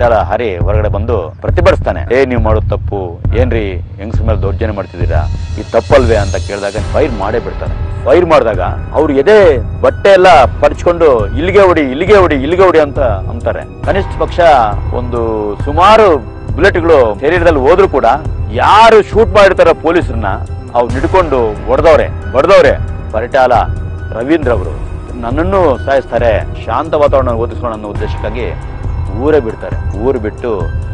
ಪರಿಟಾಲ ಹರಿ ಹೊರಗಡೆ ಬಂದು ಪ್ರತಿಭಟಿಸ್ತಾನೆ ಏ ನೀವು ಮಾಡೋದು ತಪ್ಪು ಏನ್ರಿ ಹೆಂಗಸ್ರ ಮೇಲೆ ದೌರ್ಜನ್ಯ ಮಾಡ್ತಿದ್ದೀರಾ ಇದು ತಪ್ಪಲ್ವೇ ಅಂತ ಕೇಳಿದಾಗ ಫೈರ್ ಮಾಡೇ ಬಿಡ್ತಾರೆ ಫೈರ್ ಮಾಡಿದಾಗ ಅವ್ರು ಎದೆ ಬಟ್ಟೆ ಎಲ್ಲ ಪರ್ಚ್ಕೊಂಡು ಇಲ್ಲಿಗೆ ಹೊಡಿ ಇಲ್ಲಿಗೆ ಹೊಡಿ ಇಲ್ಲಿಗೆ ಹೊಡಿ ಅಂತ ಅಂತಾರೆ ಕನಿಷ್ಠ ಪಕ್ಷ ಒಂದು ಸುಮಾರು ಬುಲೆಟ್ಗಳು ಶರೀರದಲ್ಲಿ ಹೋದ್ರು ಕೂಡ ಯಾರು ಶೂಟ್ ಮಾಡಿರ್ತಾರ ಪೊಲೀಸರನ್ನ ಅವ್ರು ಹಿಡ್ಕೊಂಡು ಹೊಡೆದವ್ರೆ ಹೊಡೆದವ್ರೆ ಪರಿಟಾಲ ರವೀಂದ್ರ ಅವರು ನನ್ನನ್ನು ಸಾಯಿಸ್ತಾರೆ ಶಾಂತ ವಾತಾವರಣ ಓದಿಸ್ಕೊಳ್ಳೋ ಅನ್ನೋ ಉದ್ದೇಶಕ್ಕಾಗಿ ಊರೇ ಬಿಡ್ತಾರೆ ಊರು ಬಿಟ್ಟು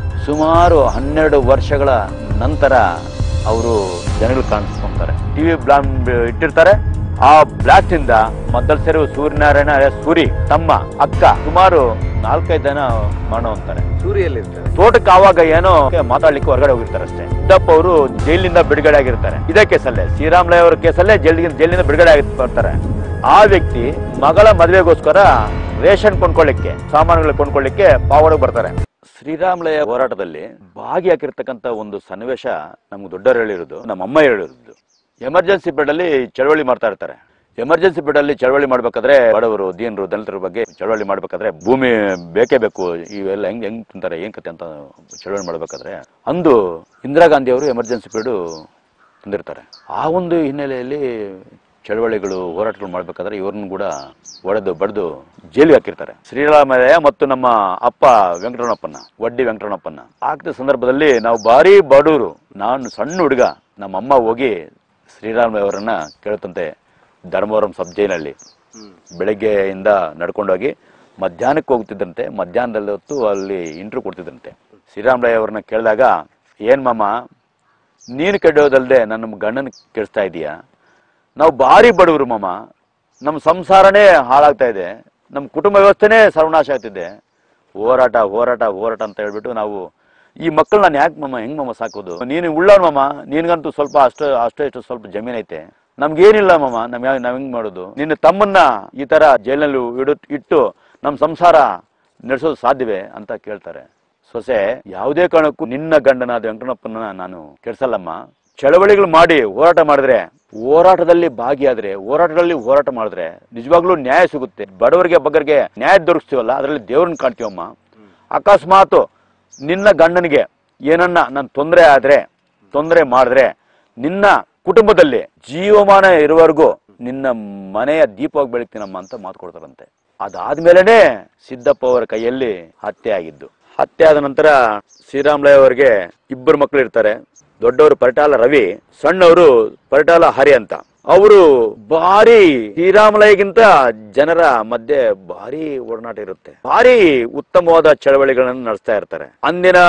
ಸುಮಾರು ಹನ್ನೆರಡು ವರ್ಷಗಳ ನಂತರ ಅವರು ಜನಗಳು ಕಾಣಿಸ್ಕೊಂತಾರೆ ಟಿವಿ ಬ್ಲಾಕ್ ಇಟ್ಟಿರ್ತಾರೆ ಆ ಬ್ಲಾಸ್ಟ್ ಇಂದ ಮದ್ದಲ್ ಸೇರುವ ಸೂರ್ಯನಾರಾಯಣ alias ಸೂರಿ ತಮ್ಮ ಅಕ್ಕ ಸುಮಾರು ನಾಲ್ಕೈದು ಜನ ಮರಣ ಹೊಂತಾರೆ ಸೂರಿಯಲ್ಲಿರ್ತಾರೆ ತೋಟಕ್ಕೆ ಆವಾಗ ಏನೋ ಮಾತಾಡ್ಲಿಕ್ಕೆ ಹೊರಗಡೆ ಹೋಗಿರ್ತಾರೆ ಅಷ್ಟೇ ಸಿದ್ದಪ್ಪ ಅವರು ಜೈಲಿನಿಂದ ಬಿಡುಗಡೆ ಆಗಿರ್ತಾರೆ ಇದೇ ಕೇಸಲ್ಲೇ ಶ್ರೀರಾಮುಲು ಅವರ ಕೇಸಲ್ಲೇ ಜೈಲಿಗೆ ಜೈಲಿನಿಂದ ಬಿಡುಗಡೆ ಆಗಿ ಬರ್ತಾರೆ ಆ ವ್ಯಕ್ತಿ ಮಗಳ ಮದುವೆಗೋಸ್ಕರ ರೇಷನ್ ಕೊಂಡ್ಕೊಳ್ಳಿಕ್ಕೆ ಸಾಮಾನುಗಳು ಕೊಂಡ್ಕೊಳ್ಳಿಕ್ಕೆ ಪಾವಡಕ್ಕೆ ಬರ್ತಾರೆ ಶ್ರೀರಾಮಲಯ ಹೋರಾಟದಲ್ಲಿ ಭಾಗಿಯಾಗಿರ್ತಕ್ಕಂಥ ಒಂದು ಸನ್ನಿವೇಶ ನಮ್ಗೆ ದೊಡ್ಡವರು ಹೇಳಿರೋದು ನಮ್ಮ ಅಮ್ಮ ಹೇಳಿರೋದು ಎಮರ್ಜೆನ್ಸಿ ಬೆಡ್ ಅಲ್ಲಿ ಚಳವಳಿ ಮಾಡ್ತಾ ಇರ್ತಾರೆ ಎಮರ್ಜೆನ್ಸಿ ಬೆಡ್ ಅಲ್ಲಿ ಚಳವಳಿ ಮಾಡ್ಬೇಕಾದ್ರೆ ಬಡವರು ದೀನರು ದಲಿತರ ಬಗ್ಗೆ ಚಳವಳಿ ಮಾಡ್ಬೇಕಾದ್ರೆ ಭೂಮಿ ಬೇಕೇ ಬೇಕು ಇವೆಲ್ಲ ಹೆಂಗ್ ಹೆಂಗ್ ತಿಂತಾರೆ ಏನ್ ಕತೆ ಅಂತ ಚಳವಳಿ ಮಾಡ್ಬೇಕಾದ್ರೆ ಅಂದು ಇಂದಿರಾ ಗಾಂಧಿ ಅವರು ಎಮರ್ಜೆನ್ಸಿ ಬೆಡ್ ತಂದಿರ್ತಾರೆ ಆ ಒಂದು ಹಿನ್ನೆಲೆಯಲ್ಲಿ ಚಳವಳಿಗಳು ಹೋರಾಟಗಳು ಮಾಡ್ಬೇಕಾದ್ರೆ ಇವ್ರನ್ನ ಕೂಡ ಒಡೆದು ಬಡ್ದು ಜೈಲಿಗೆ ಹಾಕಿರ್ತಾರೆ ಶ್ರೀರಾಮಯ್ಯ ಮತ್ತು ನಮ್ಮ ಅಪ್ಪ ವೆಂಕಟರಮಣಪ್ಪನ ವಡ್ಡಿ ವೆಂಕಟರಮಣಪ್ಪನ ಆಗ್ದ ಸಂದರ್ಭದಲ್ಲಿ ನಾವು ಭಾರಿ ಬಡವರು ನಾನು ಸಣ್ಣ ಹುಡುಗ ನಮ್ಮ ಅಮ್ಮ ಹೋಗಿ ಶ್ರೀರಾಮಯ್ಯ ಅವರನ್ನ ಕೇಳ್ತಂತೆ ಧರ್ಮವರಂ ಸಬ್ ಜೈಲಲ್ಲಿ ಬೆಳಗ್ಗೆಯಿಂದ ನಡ್ಕೊಂಡೋಗಿ ಮಧ್ಯಾಹ್ನಕ್ಕೆ ಹೋಗ್ತಿದ್ದಂತೆ ಮಧ್ಯಾಹ್ನದಲ್ಲಿ ಹೊತ್ತು ಅಲ್ಲಿ ಇಂಟ್ರ್ಯೂ ಕೊಡ್ತಿದ್ದಂತೆ ಶ್ರೀರಾಮರಾಯ್ ಅವ್ರನ್ನ ಕೇಳಿದಾಗ ಏನ್ ಮಾಮ ನೀನು ಕೆಡೋದಲ್ದೆ ನನ್ನ ಗಂಡನ ಕೆಡಿಸ್ತಾ ಇದೀಯಾ ನಾವು ಭಾರಿ ಬಡವರು ಮಾಮ ನಮ್ಮ ಸಂಸಾರನೇ ಹಾಳಾಗ್ತಾ ಇದೆ ನಮ್ಮ ಕುಟುಂಬ ವ್ಯವಸ್ಥೆನೇ ಸರ್ವನಾಶ ಆಗ್ತಿದೆ ಹೋರಾಟ ಹೋರಾಟ ಹೋರಾಟ ಅಂತ ಹೇಳ್ಬಿಟ್ಟು ನಾವು ಈ ಮಕ್ಕಳು ನಾನು ಯಾಕೆ ಮಾಮ ಹೆಂಗ್ ಮಾಮ ಸಾಕೋದು ನೀನು ಉಳ್ಳೋನ್ ಮಾಮ ನಿನ್ಗಂತೂ ಸ್ವಲ್ಪ ಅಷ್ಟು ಅಷ್ಟು ಇಷ್ಟು ಸ್ವಲ್ಪ ಜಮೀನ್ ಐತೆ ನಮ್ಗೇನಿಲ್ಲ ಮಾಮ ನಮ್ ಯಾವ ನಾವ್ ಹೆಂಗ್ ಮಾಡೋದು ನಿನ್ನ ತಮ್ಮನ್ನ ಈ ತರ ಜೈಲಿನಲ್ಲಿ ಇಡು ಇಟ್ಟು ನಮ್ಮ ಸಂಸಾರ ನಡೆಸೋದು ಸಾಧ್ಯವೇ ಅಂತ ಕೇಳ್ತಾರೆ ಸೊಸೆ ಯಾವುದೇ ಕಾರಣಕ್ಕೂ ನಿನ್ನ ಗಂಡನಾದ ವೆಂಕಟಪ್ಪನ ನಾನು ಕೆಡ್ಸಲ್ಲಮ್ಮ ಚಳವಳಿಗಳು ಮಾಡಿ ಹೋರಾಟ ಮಾಡಿದ್ರೆ ಹೋರಾಟದಲ್ಲಿ ಭಾಗಿಯಾದ್ರೆ ಹೋರಾಟದಲ್ಲಿ ಹೋರಾಟ ಮಾಡಿದ್ರೆ ನಿಜವಾಗ್ಲೂ ನ್ಯಾಯ ಸಿಗುತ್ತೆ ಬಡವರಿಗೆ ಬಗ್ಗರಿಗೆ ನ್ಯಾಯ ದೊರಕಿಸ್ತೀವಲ್ಲ ಅದರಲ್ಲಿ ದೇವ್ರನ್ನ ಕಾಣ್ತೀವಮ್ಮ ಅಕಸ್ಮಾತ್ ನಿನ್ನ ಗಂಡನಿಗೆ ಏನನ್ನ ನಾನು ತೊಂದರೆ ಆದ್ರೆ ತೊಂದರೆ ಮಾಡಿದ್ರೆ ನಿನ್ನ ಕುಟುಂಬದಲ್ಲಿ ಜೀವಮಾನ ಇರುವವರೆಗೂ ನಿನ್ನ ಮನೆಯ ದೀಪವಾಗಿ ಬೆಳಗ್ತೀನಮ್ಮ ಅಂತ ಮಾತು ಕೊಡ್ತಾರಂತೆ ಅದಾದ್ಮೇಲೆನೆ ಸಿದ್ದಪ್ಪ ಅವರ ಕೈಯಲ್ಲಿ ಹತ್ಯೆ ಆಗಿದ್ದು ಹತ್ಯೆ ಆದ ನಂತರ ಶ್ರೀರಾಮಲಯ ಅವರಿಗೆ ಇಬ್ಬರು ಮಕ್ಕಳು ಇರ್ತಾರೆ ದೊಡ್ಡವರು ಪರಿಟಾಲ ರವಿ ಸಣ್ಣವರು ಪರಿಟಾಲ ಹರಿ ಅಂತ ಅವರು ಭಾರಿ ಶ್ರೀರಾಮಲಯಗಿಂತ ಜನರ ಮಧ್ಯೆ ಭಾರಿ ಒಡನಾಟ ಇರುತ್ತೆ ಭಾರಿ ಉತ್ತಮವಾದ ಚಳವಳಿಗಳನ್ನು ನಡೆಸ್ತಾ ಇರ್ತಾರೆ ಅಂದಿನ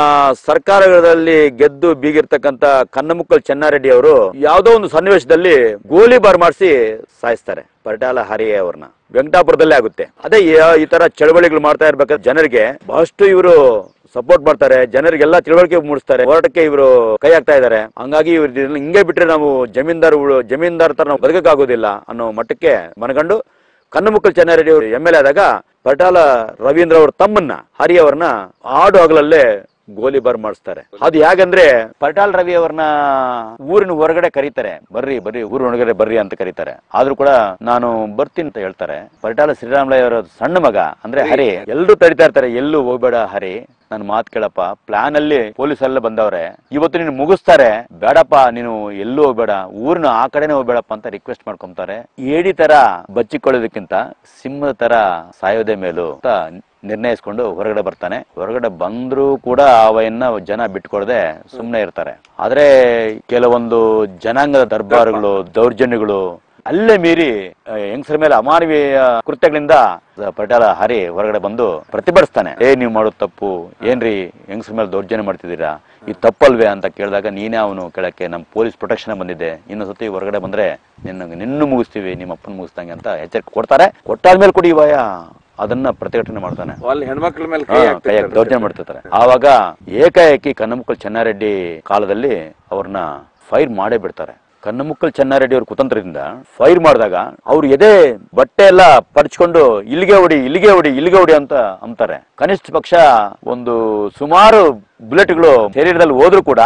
ಸರ್ಕಾರದಲ್ಲಿ ಗೆದ್ದು ಬೀಗಿರ್ತಕ್ಕಂತ ಕನ್ನಮುಕ್ಕಲ್ ಚೆನ್ನಾರೆಡ್ಡಿ ಅವರು ಯಾವುದೋ ಒಂದು ಸನ್ನಿವೇಶದಲ್ಲಿ ಗೋಲಿಬಾರ್ ಮಾಡಿಸಿ ಸಾಯಿಸ್ತಾರೆ ಪರಿಟಾಲ ಹರಿ ಅವ್ರನ್ನ ವೆಂಕಟಾಪುರದಲ್ಲೇ ಆಗುತ್ತೆ ಅದೇ ಈ- ಈ ತರ ಚಳವಳಿಗಳು ಮಾಡ್ತಾ ಇರ್ಬೇಕಾದ್ರೆ ಜನರಿಗೆ ಬಹಳಷ್ಟು ಇವರು ಸಪೋರ್ಟ್ ಮಾಡ್ತಾರೆ ಜನರಿಗೆಲ್ಲ ತಿಳುವಳಿಕೆ ಮೂಡಿಸ್ತಾರೆ ಹೋರಾಟಕ್ಕೆ ಇವರು ಕೈ ಹಾಕ್ತಾ ಇದ್ದಾರೆ ಹಂಗಾಗಿ ಇವ್ರು ಇದನ್ನ ಹಿಂಗೆ ಬಿಟ್ರೆ ನಾವು ಜಮೀನ್ದಾರ್ ಜಮೀನ್ದಾರ್ ತರ ನಾವು ಬದುಕಕ್ಕಾಗೋದಿಲ್ಲ ಅನ್ನೋ ಮಟ್ಟಕ್ಕೆ ಮನಗಂಡು ಕನ್ನಮುಕ್ಕಲ್ ಚೆನ್ನಾರೆಡ್ಡಿ ಅವರು ಎಂ ಎಲ್ ಎ ಆದಾಗ ಪಟಾಲ ರವೀಂದ್ರ ಅವ್ರ ತಮ್ಮನ್ನ ಹರಿ ಅವ್ರನ್ನ ಆಡು ಹಗಲಲ್ಲೇ ಗೋಲಿಬಾರ್ ಮಾಡಿಸ್ತಾರೆ ಅದು ಹೇಗಂದ್ರೆ ಪಟಾಲ್ ರವಿ ಅವ್ರನ್ನ ಊರಿನ ಹೊರಗಡೆ ಕರೀತಾರೆ ಬರ್ರಿ ಬರ್ರಿ ಊರ ಒಳಗಡೆ ಬರ್ರಿ ಅಂತ ಕರೀತಾರೆ ಆದ್ರೂ ಕೂಡ ನಾನು ಬರ್ತೀನಿ ಅಂತ ಹೇಳ್ತಾರೆ ಪರಿಟಾಲ ಶ್ರೀರಾಮಲಯ್ಯ ಅವರ ಸಣ್ಣ ಮಗ ಅಂದ್ರೆ ಹರಿ ಎಲ್ರು ತಡಿತಾ ಇರ್ತಾರೆ ಎಲ್ಲೂ ಹೋಗ್ಬೇಡ ಹರಿ ನನ್ ಮಾತ್ ಕೇಳಪ್ಪ ಪ್ಲಾನ್ ಅಲ್ಲಿ ಪೊಲೀಸ್ ಎಲ್ಲ ಬಂದವ್ರೆ ಇವತ್ತು ನೀನು ಮುಗಿಸ್ತಾರೆ ಬೇಡಪ್ಪ ನೀನು ಎಲ್ಲೂ ಹೋಗ್ಬೇಡ ಊರಿನ ಆ ಕಡೆನೆ ಹೋಗ್ಬೇಡಪ್ಪ ಅಂತ ರಿಕ್ವೆಸ್ಟ್ ಮಾಡ್ಕೊಂತಾರೆ ಏಡಿ ತರ ಬಚ್ಚಿಕೊಳ್ಳೋದಕ್ಕಿಂತ ಸಿಂಹದ ತರ ಸಾಯೋದೇ ಮೇಲು ಅಂತ ನಿರ್ಣಯಿಸ್ಕೊಂಡು ಹೊರಗಡೆ ಬರ್ತಾನೆ ಹೊರಗಡೆ ಬಂದ್ರೂ ಕೂಡ ಅವನ್ನ ಜನ ಬಿಟ್ಕೊಡದೆ ಸುಮ್ನೆ ಇರ್ತಾರೆ ಆದ್ರೆ ಕೆಲವೊಂದು ಜನಾಂಗದ ದರ್ಬಾರುಗಳು ದೌರ್ಜನ್ಯಗಳು ಅಲ್ಲೇ ಮೀರಿ ಆ, ಹೆಂಗಸರ ಮೇಲೆ ಅಮಾನವೀಯ ಕೃತ್ಯಗಳಿಂದ ಪಟಾಲ ಹರಿ ಹೊರಗಡೆ ಬಂದು ಪ್ರತಿಭಟಿಸ್ತಾನೆ ಏ ನೀವು ಮಾಡೋದು ತಪ್ಪು ಏನ್ರಿ ಹೆಂಗಸರ ಮೇಲೆ ದೌರ್ಜನ್ಯ ಮಾಡ್ತಿದ್ದೀರಾ ಇದು ತಪ್ಪಲ್ವೇ ಅಂತ ಕೇಳಿದಾಗ ನೀನೇ ಅವನು ಕೇಳಕ್ಕೆ ನಮ್ಮ ಪೊಲೀಸ್ ಪ್ರೊಟೆಕ್ಷನ್ ಬಂದಿದೆ ಇನ್ನೊಂದ್ಸತಿ ಹೊರಗಡೆ ಬಂದ್ರೆ ನಿನ್ನ ನಿನ್ನೂ ಮುಗಿಸ್ತೀವಿ ನಿಮ್ಮ ಅಪ್ಪನ ಮುಗಿಸ್ದಂಗೆ ಅಂತ ಎಚ್ಚರಿಕೆ ಕೊಡ್ತಾರೆ ಕೊಟ್ಟಾದ್ಮೇಲೆ ಕೂಡ ಇವಯ ಅದನ್ನ ಪ್ರತಿಭಟನೆ ಮಾಡ್ತಾನೆ ಅಲ್ಲಿ ಹೆಣ್ಮಕ್ಳ ಮೇಲೆ ಹಾ, ಕೈ ಕೈಯಾಗ ಹಾಕ್ತಿರ್ತಾರೆ. ದೌರ್ಜನ್ಯ ಮಾಡ್ತಿರ್ತಾರೆ ಆವಾಗ ಏಕಾಏಕಿ ಕನ್ನಮುಕ್ಕಲ್ ಚೆನ್ನಾರೆಡ್ಡಿ ಕಾಲದಲ್ಲಿ ಅವ್ರನ್ನ ಫೈರ್ ಮಾಡೇ ಬಿಡ್ತಾರೆ ಕನ್ನಮುಕ್ಕಲ್ ಚೆನ್ನಾರೆಡ್ಡಿ ಅವ್ರ ಕುತಂತ್ರದಿಂದ ಫೈರ್ ಮಾಡಿದಾಗ ಅವ್ರು ಎದೆ ಬಟ್ಟೆ ಎಲ್ಲ ಪರ್ಚ್ಕೊಂಡು ಇಲ್ಲಿಗೆ ಹೊಡಿ ಇಲ್ಲಿಗೆ ಹೊಡಿ ಇಲ್ಲಿಗೆ ಹೊಡಿ ಅಂತ ಅಂತಾರೆ ಕನಿಷ್ಠ ಪಕ್ಷ ಒಂದು ಸುಮಾರು ಬುಲೆಟ್ಗಳು ಶರೀರದಲ್ಲಿ ಹೋದ್ರು ಕೂಡ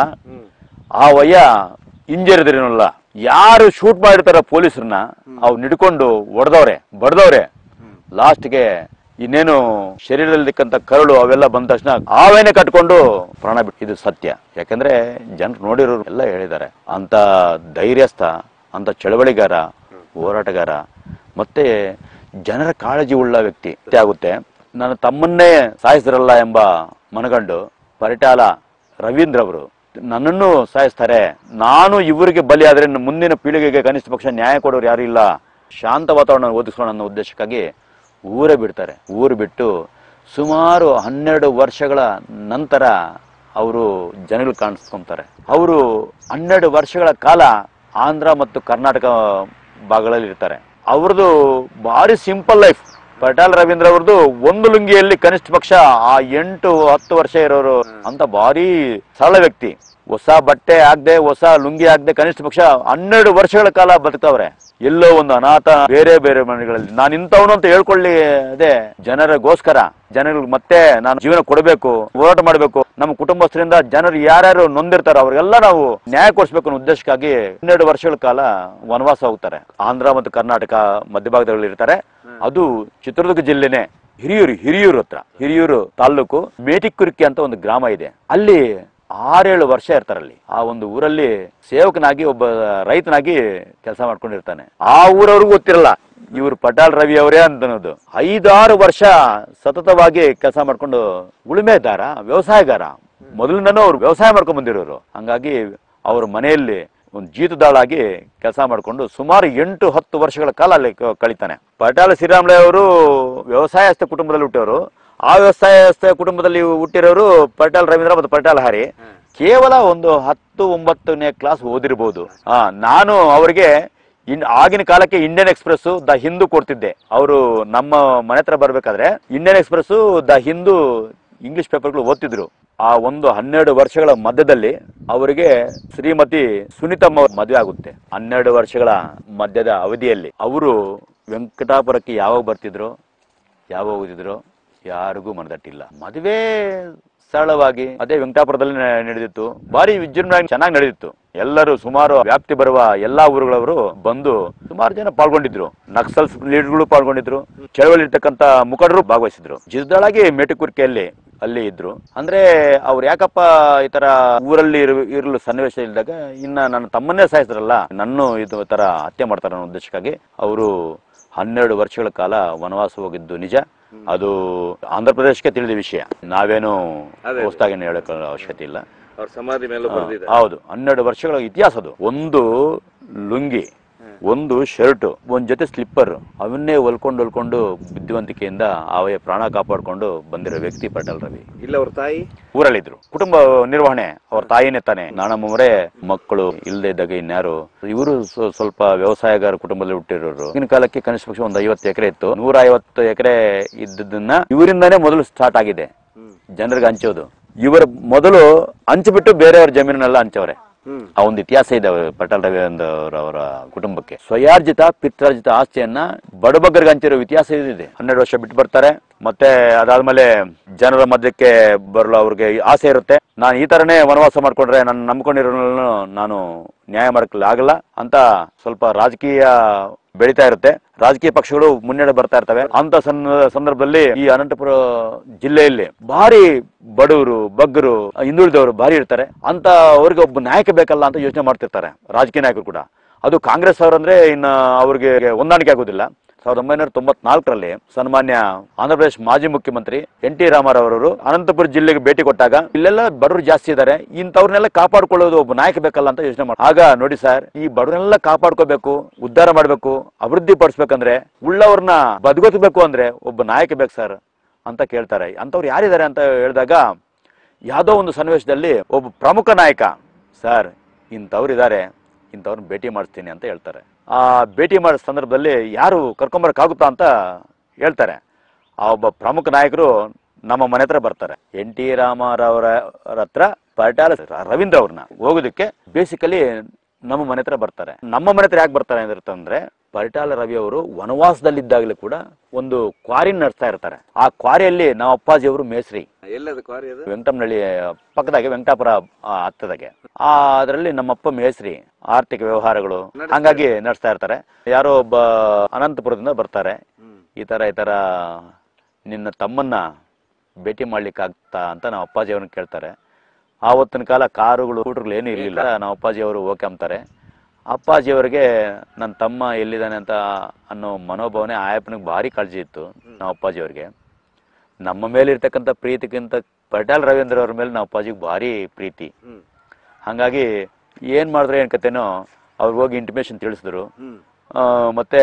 ಆ ವಯ್ಯ ಇಂಜರಿದ್ರೇನಲ್ಲ ಯಾರು ಶೂಟ್ ಮಾಡಿರ್ತಾರ ಪೊಲೀಸರನ್ನ ಅವ್ರು ಹಿಡ್ಕೊಂಡು ಹೊಡೆದವ್ರೆ ಬಡ್ದವ್ರೆ ಲಾಸ್ಟ್ಗೆ ಇನ್ನೇನು ಶರೀರದಲ್ಲಿಕ್ಕಂತ ಕರಳು ಅವೆಲ್ಲ ಬಂದ ತಕ್ಷಣ ಆವೇನೆ ಕಟ್ಕೊಂಡು ಪ್ರಾಣ ಬಿಟ್ಟು ಇದು ಸತ್ಯ ಯಾಕಂದ್ರೆ ಜನರು ನೋಡಿರೋರು ಎಲ್ಲ ಹೇಳಿದ್ದಾರೆ ಅಂತ ಧೈರ್ಯಸ್ಥ ಅಂತ ಚಳವಳಿಗಾರ ಹೋರಾಟಗಾರ ಮತ್ತೆ ಜನರ ಕಾಳಜಿ ಉಳ್ಳ ವ್ಯಕ್ತಿ ಆಗುತ್ತೆ ನನ್ನ ತಮ್ಮನ್ನೇ ಸಾಯಿಸಿದ್ರಲ್ಲ ಎಂಬ ಮನಗಂಡು ಪರಿಟಾಲ ರವೀಂದ್ರ ಅವರು ನನ್ನನ್ನು ಸಾಯಿಸ್ತಾರೆ ನಾನು ಇವರಿಗೆ ಬಲಿ ಆದ್ರೆ ಇನ್ನು ಮುಂದಿನ ಪೀಳಿಗೆಗೆ ಕನಿಷ್ಠ ಪಕ್ಷ ನ್ಯಾಯ ಕೊಡೋರು ಯಾರು ಇಲ್ಲ ಶಾಂತ ವಾತಾವರಣ ಒದಗಿಸೋಣ ಅನ್ನೋ ಉದ್ದೇಶಕ್ಕಾಗಿ ಊರೇ ಬಿಡ್ತಾರೆ ಊರು ಬಿಟ್ಟು ಸುಮಾರು ಹನ್ನೆರಡು ವರ್ಷಗಳ ನಂತರ ಅವರು ಜನಗಳು ಕಾಣಿಸ್ಕೊಂತಾರೆ ಅವರು ಹನ್ನೆರಡು ವರ್ಷಗಳ ಕಾಲ ಆಂಧ್ರ ಮತ್ತು ಕರ್ನಾಟಕ ಭಾಗಗಳಲ್ಲಿ ಇರ್ತಾರೆ ಅವ್ರದ್ದು ಭಾರಿ ಸಿಂಪಲ್ ಲೈಫ್ ಪಟಾಲ್ ರವೀಂದ್ರ ಅವ್ರದ್ದು ಒಂದು ಲುಂಗಿಯಲ್ಲಿ ಕನಿಷ್ಠ ಪಕ್ಷ ಆ ಎಂಟು ಹತ್ತು ವರ್ಷ ಇರೋರು ಅಂತ ಭಾರಿ ಸರಳ ವ್ಯಕ್ತಿ ಹೊಸ ಬಟ್ಟೆ ಹಾಕ್ದೆ ಹೊಸ ಲುಂಗಿ ಹಾಕ್ದೆ ಕನಿಷ್ಠ ಪಕ್ಷ ಹನ್ನೆರಡು ವರ್ಷಗಳ ಕಾಲ ಬದುಕವ್ರೆ ಎಲ್ಲೋ ಒಂದು ಅನಾಥ ಬೇರೆ ಬೇರೆ ಮನೆಗಳಲ್ಲಿ ನಾನು ಇಂಥವನು ಅಂತ ಹೇಳ್ಕೊಳ್ಳಿ ಅದೇ ಜನರಿಗೋಸ್ಕರ ಜನಗಳಿಗೆ ಮತ್ತೆ ನಾನು ಜೀವನ ಕೊಡಬೇಕು ಹೋರಾಟ ಮಾಡಬೇಕು ನಮ್ಮ ಕುಟುಂಬಸ್ಥರಿಂದ ಜನರು ಯಾರ್ಯಾರು ನೊಂದಿರ್ತಾರೋ ಅವ್ರಿಗೆಲ್ಲ ನಾವು ನ್ಯಾಯ ಕೊಡಿಸ್ಬೇಕು ಅನ್ನೋ ಉದ್ದೇಶಕ್ಕಾಗಿ ಹನ್ನೆರಡು ವರ್ಷಗಳ ಕಾಲ ವನವಾಸ ಹೋಗ್ತಾರೆ ಆಂಧ್ರ ಮತ್ತು ಕರ್ನಾಟಕ ಮಧ್ಯಭಾಗದಲ್ಲಿ ಇರ್ತಾರೆ ಅದು ಚಿತ್ರದುರ್ಗ ಜಿಲ್ಲೆನೆ ಹಿರಿಯೂರು ಹಿರಿಯೂರು ಹತ್ರ ಹಿರಿಯೂರು ತಾಲ್ಲೂಕು ಮೇಟಿಕುರ್ಕಿ ಅಂತ ಒಂದು ಗ್ರಾಮ ಇದೆ ಅಲ್ಲಿ ಆರೇಳು ವರ್ಷ ಇರ್ತಾರೆ ಅಲ್ಲಿ ಆ ಒಂದು ಊರಲ್ಲಿ ಸೇವಕನಾಗಿ ಒಬ್ಬ ರೈತನಾಗಿ ಕೆಲಸ ಮಾಡ್ಕೊಂಡಿರ್ತಾನೆ ಆ ಊರವ್ರಿಗೂ ಗೊತ್ತಿರಲ್ಲ ಇವ್ರು ಪಟಾಲ್ ರವಿ ಅವರೇ ಅಂತ ಅನ್ನೋದು ಐದಾರು ವರ್ಷ ಸತತವಾಗಿ ಕೆಲಸ ಮಾಡ್ಕೊಂಡು ಉಳುಮೆದಾರ ವ್ಯವಸಾಯಗಾರ ಮೊದಲಿಂದನೂ ಅವ್ರು ವ್ಯವಸಾಯ ಮಾಡ್ಕೊಂಡ್ ಬಂದಿರೋರು ಹಂಗಾಗಿ ಅವ್ರ ಮನೆಯಲ್ಲಿ ಒಂದು ಜೀತದಾಳಾಗಿ ಕೆಲಸ ಮಾಡಿಕೊಂಡು ಸುಮಾರು ಎಂಟು ಹತ್ತು ವರ್ಷಗಳ ಕಾಲ ಅಲ್ಲಿ ಕ- ಕಳೀತಾನೆ ಪಟಾಲ ಶ್ರೀರಾಮಲೆ ಅವರು ವ್ಯವಸಾಯಸ್ಥ ಕುಟುಂಬದಲ್ಲಿ ಹುಟ್ಟವರು ಆ ವ್ಯವಸಾಯಸ್ಥ ಕುಟುಂಬದಲ್ಲಿ ಹುಟ್ಟಿರೋರು ಪಟಾಲ್ ರವೀಂದ್ರ ಮತ್ತು ಪಟಾಲ್ ಹರಿ ಕೇವಲ ಒಂದು ಹತ್ತು ಒಂಬತ್ತನೇ ಕ್ಲಾಸ್ ಓದಿರ್ಬೋದು ಆ ನಾನು ಅವರಿಗೆ ಇನ್ ಆಗಿನ ಕಾಲಕ್ಕೆ ಇಂಡಿಯನ್ ಎಕ್ಸ್ಪ್ರೆಸ್ ದ ಹಿಂದೂ ಕೊಡ್ತಿದ್ದೆ ಅವರು ನಮ್ಮ ಮನೆ ಹತ್ರ ಬರ್ಬೇಕಾದ್ರೆ Indian Express the Hindu English ಪೇಪರ್ಗಳು ಓದ್ತಿದ್ರು ಆ ಒಂದು ಹನ್ನೆರಡು ವರ್ಷಗಳ ಮಧ್ಯದಲ್ಲಿ ಅವರಿಗೆ ಶ್ರೀಮತಿ ಸುನೀತಮ್ಮ ಮದುವೆ ಆಗುತ್ತೆ ಹನ್ನೆರಡು ವರ್ಷಗಳ ಮಧ್ಯದ ಅವಧಿಯಲ್ಲಿ ಅವರು ವೆಂಕಟಾಪುರಕ್ಕೆ ಯಾವಾಗ ಬರ್ತಿದ್ರು ಯಾವಾಗ ಹೋಗಿದ್ರು ಯಾರಿಗೂ ಮನದಟ್ಟಿಲ್ಲ ಮದುವೆ ಸರಳವಾಗಿ ಅದೇ ವೆಂಕಟಾಪುರದಲ್ಲಿ ನೆ- ನಡೆದಿತ್ತು ಭಾರಿ ವಿಜೃಂಭಣೆ ಚೆನ್ನಾಗಿ ನಡೆದಿತ್ತು ಎಲ್ಲರೂ ಸುಮಾರು ವ್ಯಾಪ್ತಿ ಬರುವ ಎಲ್ಲಾ ಊರುಗಳವರು ಬಂದು ಸುಮಾರು ಜನ ಪಾಲ್ಗೊಂಡಿದ್ರು ನಕ್ಸಲ್ಸ್ ಲೀಡರ್ಗಳು ಪಾಲ್ಗೊಂಡಿದ್ರು ಚಳವಳಿ ಇರ್ತಕ್ಕಂತ ಮುಖಂಡರು ಭಾಗವಹಿಸಿದ್ರು ಜಿದ್ದಾಳಾಗಿ ಮೇಟುಕುರ್ಕೆಯಲ್ಲಿ ಅಲ್ಲಿ ಇದ್ರು ಅಂದ್ರೆ ಅವ್ರು ಯಾಕಪ್ಪ ಈ ತರ ಊರಲ್ಲಿ ಇರು- ಇರಲು ಸನ್ನಿವೇಶ ಇಲ್ದಾಗ ಇನ್ನ ನನ್ನ ತಮ್ಮನ್ನೇ ಸಾಯಿಸಿದ್ರಲ್ಲ ನನ್ನ ಇದು ತರ ಹತ್ಯೆ ಮಾಡ್ತಾರೆ ಅನ್ನೋ ಉದ್ದೇಶಕ್ಕಾಗಿ ಅವರು ಹನ್ನೆರಡು ವರ್ಷಗಳ ಕಾಲ ವನವಾಸ ಹೋಗಿದ್ದು ನಿಜ ಅದು ಆಂಧ್ರ ಪ್ರದೇಶಕ್ಕೆ ತಿಳಿದ ವಿಷಯ ನಾವೇನು ಅದೇ. ಹೊಸದಾಗಿ ಹೇಳಕ್ ಅವಶ್ಯಕತೆ ಇಲ್ಲ ಅವ್ರ ಸಮಾಧಿ ಮೇಲೂ ಬರ್ದಿದೆ ಹೌದು ಹನ್ನೆರಡು ವರ್ಷಗಳ ಇತಿಹಾಸ ಅದು ಒಂದು ಲುಂಗಿ ಒಂದು ಶರ್ಟ್ ಒಂದ್ ಜೊತೆ ಸ್ಲಿಪ್ಪರ್ ಅವನ್ನೇ ಹೊಲ್ಕೊಂಡು ಹೊಲ್ಕೊಂಡು ಬುದ್ಧಿವಂತಿಕೆಯಿಂದ ಅವಯ ಪ್ರಾಣ ಕಾಪಾಡ್ಕೊಂಡು ಬಂದಿರೋ ವ್ಯಕ್ತಿ ಪಟೇಲ್ ರವಿ ಇಲ್ಲ ಅವ್ರ ತಾಯಿ ಊರಲ್ಲಿದ್ರು ಕುಟುಂಬ ನಿರ್ವಹಣೆ ಅವ್ರ ತಾಯಿನೇ ತಾನೆ ನಾನಮ್ಮವರೇ ಮಕ್ಕಳು ಇಲ್ಲದೆ ಇದ್ದಾಗ ಇನ್ಯಾರು ಇವರು ಸ್ವಲ್ಪ ವ್ಯವಸಾಯಗಾರ ಕುಟುಂಬದಲ್ಲಿ ಹುಟ್ಟಿರೋರು ಈಗಿನ ಕಾಲಕ್ಕೆ ಕನಿಷ್ಠ ಪಕ್ಷ ಒಂದು ಐವತ್ತು ಎಕರೆ ಇತ್ತು ನೂರ ಐವತ್ತು ಎಕರೆ ಇದ್ದದನ್ನ ಇವರಿಂದಾನೇ ಮೊದಲು ಸ್ಟಾರ್ಟ್ ಆಗಿದೆ ಹ್ಮ್ ಜನರಿಗೆ ಹಂಚೋದು ಇವರು ಮೊದಲು ಹಂಚಿಬಿಟ್ಟು ಬೇರೆಯವ್ರ ಜಮೀನನ್ನೆಲ್ಲ ಹಂಚವ್ರೆ ಹ್ಮ್ ಆ ಒಂದು ಇತಿಹಾಸ ಇದೆ ಅವ್ರ ಪಟೇಲ್ ರವೀಂದ್ರ ಅವರ ಕುಟುಂಬಕ್ಕೆ ಸ್ವಯಾರ್ಜಿತ ಪಿತ್ರಾರ್ಜಿತ ಆಸ್ತಿಯನ್ನ ಬಡಬಗ್ಗರಿಗೆ ಹಂಚಿರೋ ಇತಿಹಾಸ ಇದೆ ಹನ್ನೆರಡು ವರ್ಷ ಬಿಟ್ಟು ಬರ್ತಾರೆ ಮತ್ತೆ ಅದಾದ್ಮೇಲೆ ಜನರ ಮಧ್ಯಕ್ಕೆ ಬರಲು ಅವ್ರಿಗೆ ಆಸೆ ಇರುತ್ತೆ ನಾನು ಈ ತರನೇ ವನವಾಸ ಮಾಡ್ಕೊಂಡ್ರೆ ನಾನು ನಂಬ್ಕೊಂಡಿರೋ ನಾನು ನ್ಯಾಯ ಮಾಡಕ್ಕೆ ಆಗಲ್ಲ ಅಂತ ಸ್ವಲ್ಪ ರಾಜಕೀಯ ಬೆಳೀತಾ ಇರುತ್ತೆ ರಾಜಕೀಯ ಪಕ್ಷಗಳು ಮುನ್ನಡೆ ಬರ್ತಾ ಇರ್ತವೆ ಅಂತ ಸಣ್ಣ ಸಂದರ್ಭದಲ್ಲಿ ಈ ಅನಂತಪುರ ಜಿಲ್ಲೆಯಲ್ಲಿ ಭಾರಿ ಬಡವರು ಬಗ್ಗರು ಹಿಂದುಳಿದವರು ಭಾರಿ ಇರ್ತಾರೆ ಅಂತ ಅವ್ರಿಗೆ ಒಬ್ಬ ನಾಯಕ ಬೇಕಲ್ಲ ಅಂತ ಯೋಚನೆ ಮಾಡ್ತಿರ್ತಾರೆ ರಾಜಕೀಯ ನಾಯಕರು ಕೂಡ ಅದು ಕಾಂಗ್ರೆಸ್ ಅವರಂದ್ರೆ ಇನ್ನ ಅವ್ರಿಗೆ ಹೊಂದಾಣಿಕೆ ಆಗೋದಿಲ್ಲ ಸಾವಿರದ ಒಂಬೈನೂರ ತೊಂಬತ್ನಾಲ್ಕರಲ್ಲಿ ಸನ್ಮಾನ್ಯ ಆಂಧ್ರ ಪ್ರದೇಶ ಮಾಜಿ ಮುಖ್ಯಮಂತ್ರಿ ಎನ್ ಟಿ ರಾಮಾರಾವ್ ಅವರು ಅನಂತಪುರ ಜಿಲ್ಲೆಗೆ ಭೇಟಿ ಕೊಟ್ಟಾಗ ಇಲ್ಲೆಲ್ಲ ಬಡವರು ಜಾಸ್ತಿ ಇದ್ದಾರೆ ಇಂಥವ್ರನ್ನೆಲ್ಲ ಕಾಪಾಡ್ಕೊಳ್ಳೋದು ಒಬ್ಬ ನಾಯಕ ಬೇಕಲ್ಲ ಅಂತ ಯೋಚನೆ ಮಾಡಿ ಆಗ ನೋಡಿ ಸರ್ ಈ ಬಡವರೆಲ್ಲ ಕಾಪಾಡ್ಕೋಬೇಕು ಉದ್ಧಾರ ಮಾಡಬೇಕು ಅಭಿವೃದ್ಧಿ ಪಡಿಸ್ಬೇಕಂದ್ರೆ ಉಳ್ಳವ್ರನ್ನ ಬದುಕೋಬೇಕು ಅಂದ್ರೆ ಒಬ್ಬ ನಾಯಕ ಬೇಕು ಸರ್ ಅಂತ ಕೇಳ್ತಾರೆ ಅಂಥವ್ರು ಯಾರಿದ್ದಾರೆ ಅಂತ ಹೇಳಿದಾಗ ಯಾವುದೋ ಒಂದು ಸನ್ನಿವೇಶದಲ್ಲಿ ಒಬ್ಬ ಪ್ರಮುಖ ನಾಯಕ ಸರ್ ಇಂಥವ್ರು ಇದ್ದಾರೆ ಇಂಥವ್ರನ್ನ ಭೇಟಿ ಮಾಡಿಸ್ತೀನಿ ಅಂತ ಹೇಳ್ತಾರೆ ಆ ಭೇಟಿ ಮಾಡೋ ಸಂದರ್ಭದಲ್ಲಿ ಯಾರು ಕರ್ಕೊಂಬರಕ್ಕಾಗುತ್ತಾ ಅಂತ ಹೇಳ್ತಾರೆ ಆ ಒಬ್ಬ ಪ್ರಮುಖ ನಾಯಕರು ನಮ್ಮ ಮನೆ ಹತ್ರ ಬರ್ತಾರೆ ಎನ್ ಟಿ ರಾಮಾರಾವ್ರ ಹತ್ರ ಪಟಾಲ ರವೀಂದ್ರ ಅವ್ರನ್ನ ಹೋಗೋದಕ್ಕೆ ಬೇಸಿಕಲಿ ನಮ್ಮ ಮನೆ ಹತ್ರ ಬರ್ತಾರೆ ನಮ್ಮ ಮನೆ ಹತ್ರ ಯಾಕೆ ಬರ್ತಾರೆ ಅಂದ್ರೆ ಪರಿಟಾಲ ರವಿ ಅವರು ವನವಾಸದಲ್ಲಿದ್ದಾಗಲೂ ಕೂಡ ಒಂದು ಕ್ವಾರಿ ನಡೆಸ್ತಾ ಇರ್ತಾರೆ ಆ ಕ್ವಾರಿಯಲ್ಲಿ ನಮ್ಮ ಅಪ್ಪಾಜಿ ಅವರು ಮೇಸ್ರಿ ಎಲ್ಲದು ಕ್ವಾರಿ ಅದು ವೆಂಕಟಮನಹಳ್ಳಿ ಪಕ್ಕದಾಗೆ ವೆಂಕಟಾಪುರ ಆ, ಹತ್ತದಾಗೆ ಆ ಅದರಲ್ಲಿ ನಮ್ಮಪ್ಪ ಮೇಸ್ರಿ ಆರ್ಥಿಕ ವ್ಯವಹಾರಗಳು ಹಂಗಾಗಿ ನಡೆಸ್ತಾ ಇರ್ತಾರೆ ಯಾರೋ ಒಬ್ಬ ಅನಂತಪುರದಿಂದ ಬರ್ತಾರೆ ಹ್ಮ್ ಈ ತರ ಈ ತರ ನಿನ್ನ ತಮ್ಮನ್ನ ಭೇಟಿ ಮಾಡ್ಲಿಕ್ಕಾಗ್ತಾ ಅಂತ ನಮ್ಮ ಅಪ್ಪಾಜಿ ಅವ್ರನ್ನ ಕೇಳ್ತಾರೆ ಆವತ್ತಿನ ಕಾಲ ಕಾರುಗಳು ಸ್ಕೂಟರ್ಗಳು ಏನೂ ಇರಲಿಲ್ಲ ನಮ್ಮ ಅಪ್ಪಾಜಿ ಅವರು ಓಕೆ ಅಂತಾರೆ ಅಪ್ಪಾಜಿ ಅವರಿಗೆ ನನ್ನ ತಮ್ಮ ಎಲ್ಲಿದ್ದಾನೆ ಅಂತ ಅನ್ನೋ ಮನೋಭಾವನೆ ಆಯಪ್ಪನಿಗೆ ಭಾರಿ ಕಾಳಜಿ ಇತ್ತು ನಮ್ಮ ಅಪ್ಪಾಜಿ ಅವ್ರಿಗೆ ನಮ್ಮ ಮೇಲೆ ಇರ್ತಕ್ಕಂಥ ಪ್ರೀತಿಗಿಂತ ಪಟೇಲ್ ರವೀಂದ್ರ ಅವ್ರ ಮೇಲೆ ನಮ್ಮ ಅಪ್ಪಾಜಿಗೆ ಭಾರಿ ಪ್ರೀತಿ ಹ್ಮ್ ಹಾಗಾಗಿ ಏನು ಮಾಡಿದ್ರೆ ಏನು ಕತೆನೋ ಅವ್ರಿಗೆ ಹೋಗಿ ಇಂಟಿಮೇಷನ್ ತಿಳಿಸಿದ್ರು ಹ್ಮ್ ಆ, ಮತ್ತೆ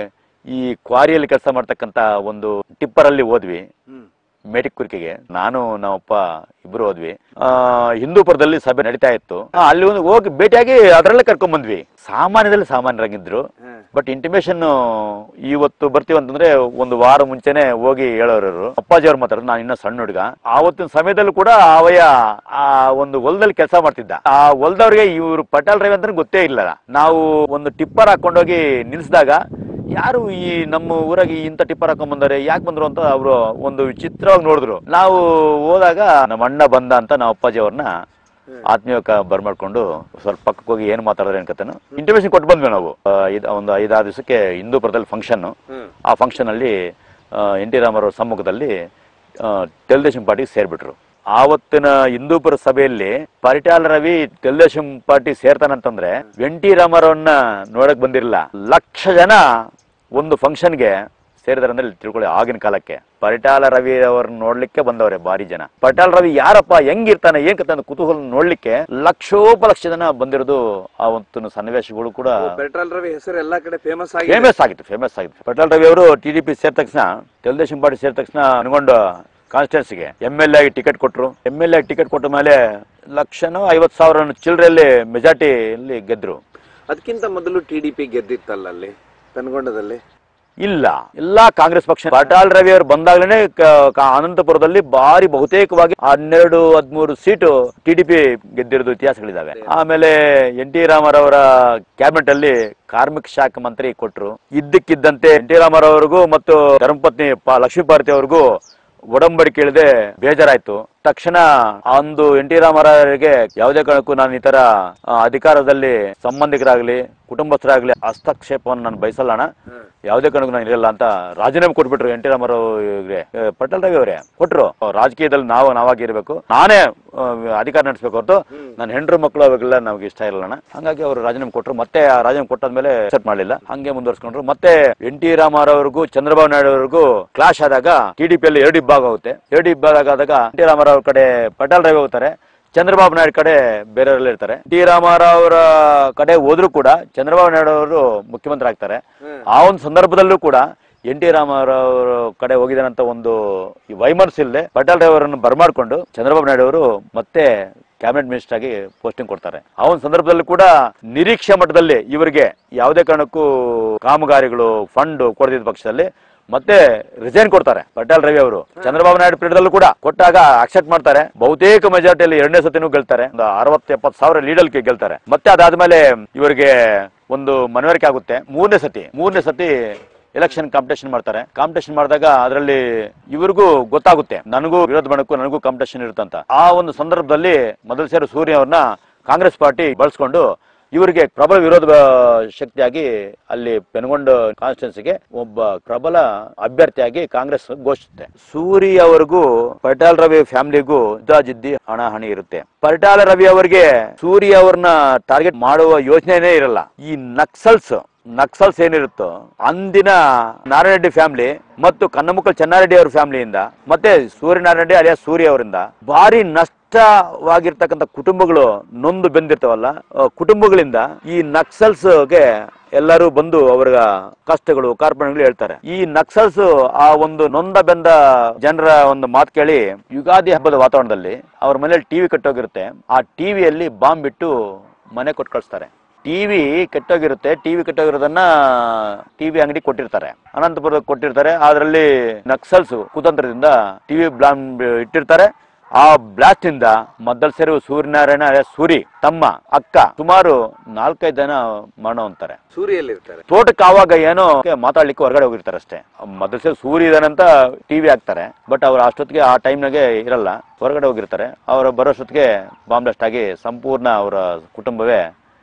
ಈ ಕ್ವಾರಿಯಲ್ಲಿ ಕೆಲಸ ಮಾಡ್ತಕ್ಕಂಥ ಒಂದು ಟಿಪ್ಪರಲ್ಲಿ ಹೋದ್ವಿ ಹ್ಮ್ ಮೇಟಿಕುರ್ಕಿಗೆ ನಾನು ನಮ್ಮಪ್ಪ ಇಬ್ರು ಹೋದ್ವಿ ಆ, ಹಿಂದೂಪುರದಲ್ಲಿ ಸಭೆ ನಡೀತಾ ಇತ್ತು ಆ, ಅಲ್ಲಿ ಒಂದು ಹೋಗಿ ಭೇಟಿಯಾಗಿ ಅದರಲ್ಲೇ ಕರ್ಕೊಂಡ್ ಬಂದ್ವಿ ಸಾಮಾನ್ಯದಲ್ಲಿ ಸಾಮಾನ್ಯರಾಗಿದ್ರು ಹ್ಮ್. ಬಟ್ ಇಂಟಿಮೇಷನ್ ಇವತ್ತು ಬರ್ತೀವಿ ಅಂತಂದ್ರೆ ಒಂದು ವಾರ ಮುಂಚೆನೆ ಹೋಗಿ ಹೇಳೋರು ಅಪ್ಪಾಜಿ ಅವ್ರು ಮಾತಾಡೋದು ನಾನು ಇನ್ನೂ ಸಣ್ಣ ಹುಡುಗ ಆವತ್ತಿನ ಸಮಯದಲ್ಲೂ ಕೂಡ ಅವಯ ಆ ಒಂದು ಹೊಲದಲ್ಲಿ ಕೆಲಸ ಮಾಡ್ತಿದ್ದ ಆ ಹೊಲದವ್ರಿಗೆ ಇವ್ರು ಪಟೇಲ್ ರವಿ ಅಂತ ಗೊತ್ತೇ ಇಲ್ಲ ನಾವು ಒಂದು ಟಿಪ್ಪರ್ ಹಾಕೊಂಡೋಗಿ ನಿಲ್ಸಿದಾಗ ಯಾರು ಈ ನಮ್ಮ ಊರಾಗ ಇಂಥ ಟಿಪ್ಪರ್ ಹಾಕೊಂಡ್ ಬಂದಾರೆ ಯಾಕೆ ಬಂದ್ರು ಅಂತ ಅವರು ಒಂದು ವಿಚಿತ್ರವಾಗಿ ನೋಡಿದ್ರು ನಾವು ಹೋದಾಗ ನಮ್ಮ ಅಣ್ಣ ಬಂದ ಅಂತ ನಮ್ಮ ಅಪ್ಪಾಜಿ ಅವ್ರನ್ನ ಆತ್ಮೀಯಕ ಬರ್ಮಾಡ್ಕೊಂಡು ಸ್ವಲ್ಪ ಪಕ್ಕಕ್ಕೆ ಹೋಗಿ ಏನು ಮಾತಾಡಿದ್ರೆ ಅನ್ಕತ್ತೇನು ಇಂಟಿಮೇಷನ್ ಕೊಟ್ಟು ಬಂದ್ವಿ ನಾವು ಆ, ಇದ್- ಒಂದು ಐದಾರು ದಿವಸಕ್ಕೆ ಹಿಂದೂಪುರದಲ್ಲಿ ಫಂಕ್ಷನ್ ಹ್ಮ್ ಆ ಫಂಕ್ಷನ್ ಅಲ್ಲಿ ಎನ್ ಟಿ ರಾಮರವ್ರ ಸಮ್ಮುಖದಲ್ಲಿ ಆ, ತೆಲುಗುದೇಶಂ ಪಾರ್ಟಿಗೆ ಸೇರ್ಬಿಟ್ರು ಆವತ್ತಿನ ಹಿಂದೂಪುರ ಸಭೆಯಲ್ಲಿ ಪರಿಟಾಲ ರವಿ ತೆಲುಗುದೇಶಂ ಪಾರ್ಟಿ ಸೇರ್ತಾನಂತಂದ್ರೆ ಎನ್ ಟಿ ರಾಮರವ್ರನ್ನ ನೋಡಕ್ ಬಂದಿರಲಿಲ್ಲ ಲಕ್ಷ ಜನ ಒಂದು ಫಂಕ್ಷನ್ಗೆ ಸೇರಿದಾರೆ ಅಂದ್ರೆ ಇಲ್ಲಿ ತಿಳ್ಕೊಳ್ಳಿ ಆಗಿನ ಕಾಲಕ್ಕೆ ಪರಿಟಾಲ ರವಿ ಅವ್ರನ್ನ ನೋಡ್ಲಿಕ್ಕೆ ಬಂದವ್ರೆ ಬಾರಿ ಜನ ಪರಿಟಾಲ ರವಿ ಯಾರಪ್ಪ ಹೆಂಗಿರ್ತಾನೆ ಏನ್ ಕತೆ ಅಂತ ಕುತೂಹಲ ನೋಡ್ಲಿಕ್ಕೆ ಲಕ್ಷೋಪಲಕ್ಷ ಜನ ಬಂದಿರೋದು ಆವತ್ತಿನ ಸನ್ನಿವೇಶಗಳು ಕೂಡ ಪೆಟ್ರೋಲ್ ರವಿ ಹೆಸರು ಎಲ್ಲಾ ಕಡೆ ಫೇಮಸ್ ಆಗಿ ಫೇಮಸ್ ಆಗಿತ್ತು ಫೇಮಸ್ ಆಗಿತ್ತು ಪಟೇಲ್ ರವಿ ಅವರು ಟಿ ಡಿ ಪಿ ಸೇರಿದ ತಕ್ಷಣ ತೆಲುಗುದೇಶಂ ಪಾರ್ಟಿ ಸೇರಿದ ತಕ್ಷಣ ಅನ್ಕೊಂಡು ಕಾನ್ಸ್ಟಿಟ್ಯೂನ್ಸಿಗೆ ಎಮ್ ಎಲ್ ಎ ಆಗಿ ಟಿಕೆಟ್ ಕೊಟ್ಟರು ಎಮ್ ಎಲ್ ಎ ಟಿಕೆಟ್ ಕೊಟ್ಟ ಮೇಲೆ ಲಕ್ಷನೋ ಐವತ್ತು ಸಾವಿರ ಚಿಲ್ಲರೆಯಲ್ಲಿ ಮೆಜಾರಿಟಿಯಲ್ಲಿ ಗೆದ್ರು ಅದಕ್ಕಿಂತ ಮೊದಲು ಟಿಡಿಪಿ ಗೆದ್ದಿತ್ತಲ್ಲ ಅಲ್ಲಿ ಪೆನ್ಗೊಂಡದಲ್ಲಿ ಇಲ್ಲ ಎಲ್ಲಾ ಕಾಂಗ್ರೆಸ್ ಪಕ್ಷ ಪಟಾಲ್ ರವಿ ಅವರು ಬಂದಾಗ್ಲೇನೆ ಕ- ಕ- ಅನಂತಪುರದಲ್ಲಿ ಭಾರಿ ಬಹುತೇಕವಾಗಿ ಹನ್ನೆರಡು ಹದಿಮೂರು ಸೀಟು ಟಿಡಿಪಿ ಗೆದ್ದಿರೋದು ಇತಿಹಾಸಗಳಿದಾವೆ ಆಮೇಲೆ ಎನ್ ಟಿ ರಾಮರವರ ಕ್ಯಾಬಿನೆಟ್ ಅಲ್ಲಿ ಕಾರ್ಮಿಕ ಶಾಖ ಮಂತ್ರಿ ಕೊಟ್ರು ಇದ್ದಕ್ಕಿದ್ದಂತೆ ಎನ್ ಟಿ ರಾಮರವರಿಗೂ ಮತ್ತು ಧರ್ಮಪತ್ನಿ ಪ ಲಕ್ಷ್ಮೀ ಭಾರತಿ ಅವ್ರಿಗೂ ಒಡಂಬಡಿಕೆ ಇಳದೆ ಬೇಜಾರಾಯ್ತು ತಕ್ಷಣ ಅಂದು ಎನ್ ಟಿ ರಾಮರಾಯರಿಗೆ ಯಾವುದೇ ಕಾರಣಕ್ಕೂ ನಾನು ಈ ತರ ಆ, ಅಧಿಕಾರದಲ್ಲಿ ಸಂಬಂಧಿಕರಾಗ್ಲಿ ಕುಟುಂಬಸ್ಥರಾಗ್ಲಿ ಹಸ್ತಕ್ಷೇಪವನ್ನು ನಾನು ಬಯಸಲ್ಲಣ ಯಾವುದೇ ಕಾರಣಕ್ಕೂ ನಾನು ಇರಲ್ಲ ಅಂತ ರಾಜೀನಾಮೆ ಕೊಟ್ಬಿಟ್ರು ಎನ್ ಟಿ ರಾಮರಾವ್ಗೆ ಪಟೇಲ್ ರವಿ ಅವರೇ ಕೊಟ್ರು ರಾಜಕೀಯದಲ್ಲಿ ನಾವು ನಾವಾಗಿರ್ಬೇಕು ನಾನೇ ಆ, ಅಧಿಕಾರ ನಡೆಸಬೇಕು ಹೊರತು ನನ್ನ ಹೆಂಡ್ರು ಮಕ್ಕಳು ಅವಾಗೆಲ್ಲ ನಮ್ಗೆ ಇಷ್ಟ ಇರಲ್ಲಣ್ಣ ಹಂಗಾಗಿ ಅವರು ರಾಜೀನಾಮೆ ಕೊಟ್ರು ಮತ್ತೆ ಆ ರಾಜೀನಾಮೆ ಕೊಟ್ಟಾದ್ಮೇಲೆ ಅಕ್ಸೆಪ್ಟ್ ಮಾಡಲಿಲ್ಲ ಹಂಗೆ ಮುಂದುವರ್ಸ್ಕೊಂಡ್ರು ಮತ್ತೆ ಎನ್ ಟಿ ರಾಮರಾವ್ರಿಗೂ ಚಂದ್ರಬಾಬು ನಾಯ್ಡು ಅವ್ರಿಗೂ ಕ್ಲಾಶ್ ಆದಾಗ ಟಿಡಿಪಿಯಲ್ಲಿ ಎರಡು ಇಬ್ಬಾಗ ಆಗುತ್ತೆ ಎರಡು ಇಬ್ಬಾಗ ಆದಾಗ ಎನ್ ಟಿ ರಾಮರಾವ್ ಕಡೆ ಪಟೇಲ್ ರವಿ ಹೋಗ್ತಾರೆ ಚಂದ್ರಬಾಬು ನಾಯ್ಡು ಕಡೆ ಬೇರೆಯವರೆಲ್ಲ ಇರ್ತಾರೆ ಟಿ ರಾಮಾರಾವ್ ಅವರ ಕಡೆ ಹೋದ್ರು ಕೂಡ ಚಂದ್ರಬಾಬು ನಾಯ್ಡು ಅವರು ಮುಖ್ಯಮಂತ್ರಿ ಆಗ್ತಾರೆ ಆ ಒಂದು ಸಂದರ್ಭದಲ್ಲೂ ಕೂಡ ಎನ್ ಟಿ ರಾಮಾರಾವ್ ಅವರ ಕಡೆ ಹೋಗಿದಾರಂತ ಒಂದು ಈ ವೈಮನಸ್ಸು ಇಲ್ಲದೆ ಪಟೇಲ್ ರವಿ ಅವರನ್ನು ಬರ್ಮಾಡ್ಕೊಂಡು ಚಂದ್ರಬಾಬು ನಾಯ್ಡು ಅವರು ಮತ್ತೆ ಕ್ಯಾಬಿನೆಟ್ ಮಿನಿಸ್ಟರ್ ಆಗಿ ಪೋಸ್ಟಿಂಗ್ ಕೊಡ್ತಾರೆ ಆ ಒಂದು ಸಂದರ್ಭದಲ್ಲಿ ಕೂಡ ನಿರೀಕ್ಷೆ ಮಟ್ಟದಲ್ಲಿ ಇವರಿಗೆ ಯಾವುದೇ ಕಾರಣಕ್ಕೂ ಕಾಮಗಾರಿಗಳು ಫಂಡ್ ಕೊಡದಿದ್ದ ಪಕ್ಷದಲ್ಲಿ ಮತ್ತೆ ರಿಸೈನ್ ಕೊಡ್ತಾರೆ ಪಟೇಲ್ ರವಿ ಅವರು ಚಂದ್ರಬಾಬು ನಾಯ್ಡು ಪೀರಿಯಡ್ ಕೂಡ ಕೊಟ್ಟಾಗ ಅಕ್ಸೆಪ್ಟ್ ಮಾಡ್ತಾರೆ ಬಹುತೇಕ ಮೆಜಾರಿಟಿಯಲ್ಲಿ ಎರಡನೇ ಸತಿನೂ ಗೆಲ್ತಾರೆ ಒಂದು ಅರವತ್ತು ಎಪ್ಪತ್ತು ಸಾವಿರ ಲೀಡಲ್ ಗೆಲ್ತಾರೆ ಮತ್ತೆ ಅದಾದ್ಮೇಲೆ ಇವರಿಗೆ ಒಂದು ಮನವರಿಕೆ ಆಗುತ್ತೆ ಮೂರನೇ ಸತಿ ಮೂರನೇ ಸತಿ ಎಲೆಕ್ಷನ್ ಕಾಂಪಿಟೇಷನ್ ಮಾಡ್ತಾರೆ ಕಾಂಪಿಟೇಷನ್ ಮಾಡಿದಾಗ ಅದರಲ್ಲಿ ಇವ್ರಿಗೂ ಗೊತ್ತಾಗುತ್ತೆ ನನಗೂ ವಿರೋಧ ಬಣಕ್ಕೂ ನನಗೂ ಕಾಂಪಿಟೇಷನ್ ಇರುತ್ತಂತ ಆ ಒಂದು ಸಂದರ್ಭದಲ್ಲಿ ಮೊದಲ ಸೇರು ಸೂರ್ಯ ಅವ್ರನ್ನ ಕಾಂಗ್ರೆಸ್ ಪಾರ್ಟಿ ಬಳಸ್ಕೊಂಡು ಇವರಿಗೆ ಪ್ರಬಲ ವಿರೋಧ ಶಕ್ತಿಯಾಗಿ ಅಲ್ಲಿ ಪೆನಗೊಂಡ ಕಾನ್ಸ್ಟಿಟ್ಯೂನ್ಸಿಗೆ ಒಬ್ಬ ಪ್ರಬಲ ಅಭ್ಯರ್ಥಿಯಾಗಿ ಕಾಂಗ್ರೆಸ್ ಘೋಷಿಸುತ್ತೆ ಸೂರಿ ಅವರಿಗೂ ಪಟಾಲ್ ರವಿ ಫ್ಯಾಮಿಲಿಗೂ ಜಿದ್ದಿ ಹಣಾಹಣಿ ಇರುತ್ತೆ ಪರಿಟಾಲ ರವಿ ಅವರಿಗೆ ಸೂರಿ ಅವ್ರನ್ನ ಟಾರ್ಗೆಟ್ ಮಾಡುವ ಯೋಚನೆನೇ ಇರಲ್ಲ ಈ ನಕ್ಸಲ್ಸ್ ನಕ್ಸಲ್ಸ್ ಏನಿರುತ್ತೋ ಅಂದಿನ ನಾರಾಯಣ ರೆಡ್ಡಿ ಫ್ಯಾಮಿಲಿ ಮತ್ತು ಕನ್ನಮುಕ್ಕಲ್ ಚೆನ್ನಾರೆಡ್ಡಿ ಅವ್ರ ಫ್ಯಾಮಿಲಿಯಿಂದ ಮತ್ತೆ ಸೂರ್ಯನಾರಾಯಣ ರೆಡ್ಡಿ ಅಲಿಯಾ ಸೂರ್ಯ ಅವರಿಂದ ಭಾರಿ ನಷ್ಟವಾಗಿರ್ತಕ್ಕಂಥ ಕುಟುಂಬಗಳು ನೊಂದು ಬೆಂದಿರ್ತಾವಲ್ಲ ಆ ಕುಟುಂಬಗಳಿಂದ ಈ ನಕ್ಸಲ್ಸ್ಗೆ ಎಲ್ಲರೂ ಬಂದು ಅವರ ಕಷ್ಟಗಳು ಕಾರ್ಪಣ್ಯಗಳು ಹೇಳ್ತಾರೆ ಈ ನಕ್ಸಲ್ಸ್ ಆ ಒಂದು ನೊಂದ ಬೆಂದ ಜನರ ಒಂದು ಮಾತು ಕೇಳಿ ಯುಗಾದಿ ಹಬ್ಬದ ವಾತಾವರಣದಲ್ಲಿ ಅವ್ರ ಮನೇಲಿ ಟಿವಿ ಕಟ್ಟೋಗಿರುತ್ತೆ ಆ ಟಿವಿಯಲ್ಲಿ ಬಾಂಬ್ ಬಿಟ್ಟು ಮನೆ ಕೊಟ್ಟು ಕಳಿಸ್ತಾರೆ ಟಿವಿ ಕೆಟ್ಟೋಗಿರುತ್ತೆ ಟಿವಿ ಕೆಟ್ಟೋಗಿರೋದನ್ನ ಟಿವಿ ಅಂಗಡಿ ಕೊಟ್ಟಿರ್ತಾರೆ ಅನಂತಪುರ ಕೊಟ್ಟಿರ್ತಾರೆ ಅದರಲ್ಲಿ ನಕ್ಸಲ್ಸ್ ಕುತಂತ್ರದಿಂದ ಟಿವಿ ಬ್ಲಾಂಬ್ ಇಟ್ಟಿರ್ತಾರೆ ಆ ಬ್ಲಾಸ್ಟ್ ಇಂದ ಮದ್ದಲ್ ಸೇರುವ ಸೂರ್ಯನಾರಾಯಣ alias ಸೂರಿ ತಮ್ಮ ಅಕ್ಕ ಸುಮಾರು ನಾಲ್ಕೈದು ಜನ ಮರಣ ಹೊಂತಾರೆ ಸೂರಿಯಲ್ಲಿ ಇರ್ತಾರೆ ತೋಟಕ್ಕೆ ಆವಾಗ ಏನೋ ಮಾತಾಡ್ಲಿಕ್ಕೆ ಹೊರಗಡೆ ಹೋಗಿರ್ತಾರೆ ಅಷ್ಟೇ ಮೊದಲ ಸಲ ಸೂರ್ಯ ಇದಾನೆ ಅಂತ ಟಿವಿ ಹಾಕ್ತಾರೆ ಬಟ್ ಅವ್ರು ಅಷ್ಟೊತ್ತಿಗೆ ಆ ಟೈಮ್ನಾಗೆ ಇರಲ್ಲ ಹೊರಗಡೆ ಹೋಗಿರ್ತಾರೆ ಅವ್ರ ಬರೋಷ್ಟೊತ್ತಿಗೆ ಬಾಂಬ್ ಬ್ಲಾಸ್ಟ್ ಆಗಿ ಸಂಪೂರ್ಣ ಅವರ ಕುಟುಂಬವೇ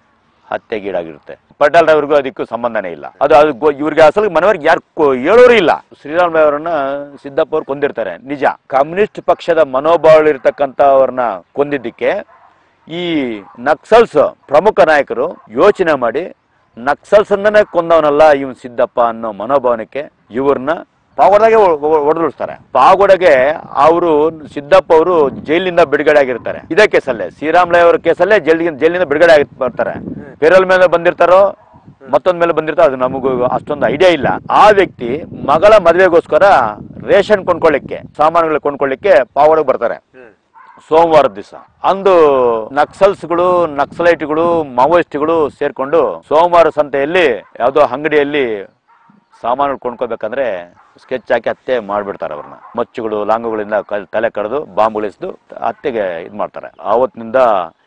ಹತ್ಯೆಗೀಡಾಗಿರುತ್ತೆ ಪಟೇಲ್ ಅವ್ರಿಗೂ ಅದಕ್ಕೂ ಸಂಬಂಧನೇ ಇಲ್ಲ ಅದು ಅದು ಗೊ- ಇವ್ರಿಗೆ ಅಸಲು ಮನೆಯವ್ರಿಗೆ ಯಾರು ಹೇಳೋರು ಇಲ್ಲ ಶ್ರೀರಾಮ್ ಅವರನ್ನ ಸಿದ್ದಪ್ಪ ಅವ್ರು ಕೊಂದಿರ್ತಾರೆ ನಿಜ ಕಮ್ಯುನಿಸ್ಟ್ ಪಕ್ಷದ ಮನೋಭಾವ ಇರ್ತಕ್ಕಂಥವ್ರನ್ನ ಕೊಂದಿದ್ದಕ್ಕೆ ಈ ನಕ್ಸಲ್ಸ್ ಪ್ರಮುಖ ನಾಯಕರು ಯೋಚನೆ ಮಾಡಿ ನಕ್ಸಲ್ಸ್ ಅನ್ನೇ ಕೊಂದವನಲ್ಲ ಇವನ್ ಸಿದ್ದಪ್ಪ ಅನ್ನೋ ಮನೋಭಾವನಕ್ಕೆ ಇವ್ರನ್ನ ಪಾಗೋಡಗೆ ಹೊಡೆದುಳಿಸ್ತಾರೆ ಪಾಗೋಡಗೆ ಅವರು ಸಿದ್ದಪ್ಪ ಅವರು ಜೈಲಿನಿಂದ ಬಿಡುಗಡೆ ಆಗಿರ್ತಾರೆ ಇದೇ ಕೇಸಲ್ಲೇ ಶ್ರೀರಾಮ್ಲೇ ಅವರ ಕೇಸಲ್ಲೇ ಜೈಲಿಗೆ ಜೈಲಿನಿಂದ ಬಿಡುಗಡೆ ಆಗಿ ಬರ್ತಾರೆ ಪೇರಲ್ ಮೇಲೆ ಬಂದಿರ್ತಾರೋ ಮತ್ತೊಂದ್ ಮೇಲೆ ಬಂದಿರ್ತಾರೋ ಅದು ನಮಗೂ ಅಷ್ಟೊಂದು ಐಡಿಯಾ ಇಲ್ಲ ಆ ವ್ಯಕ್ತಿ ಮಗಳ ಮದುವೆಗೋಸ್ಕರ ರೇಷನ್ ಕೊಂಡ್ಕೊಳ್ಳಿಕ್ಕೆ ಸಾಮಾನುಗಳು ಕೊಂಡ್ಕೊಳ್ಳಿಕ್ಕೆ ಪಾಗೋಡಗೆ ಬರ್ತಾರೆ ಸೋಮವಾರದ ದಿವಸ ಅಂದು ನಕ್ಸಲ್ಸ್ಗಳು ನಕ್ಸಲೈಟ್ಗಳು ಮಾವೋಯಿಸ್ಟ್ಗಳು ಸೇರ್ಕೊಂಡು ಸೋಮವಾರ ಸಂತೆಯಲ್ಲಿ ಯಾವುದೋ ಅಂಗಡಿಯಲ್ಲಿ ಸಾಮಾನುಗಳು ಕೊಂಡ್ಕೋಬೇಕಂದ್ರೆ ಸ್ಕೆಚ್ ಹಾಕಿ ಹತ್ಯೆ ಮಾಡ್ಬಿಡ್ತಾರೆ ಅವ್ರನ್ನ ಮಚ್ಚುಗಳು ಲಾಂಗುಗಳಿಂದ ಕ- ತಲೆ ಕಡ್ದು ಬಾಂಬುಳಿಸಿದು ಹತ್ಯೆಗೆ ಇದು ಮಾಡ್ತಾರೆ ಆವತ್ತಿನಿಂದ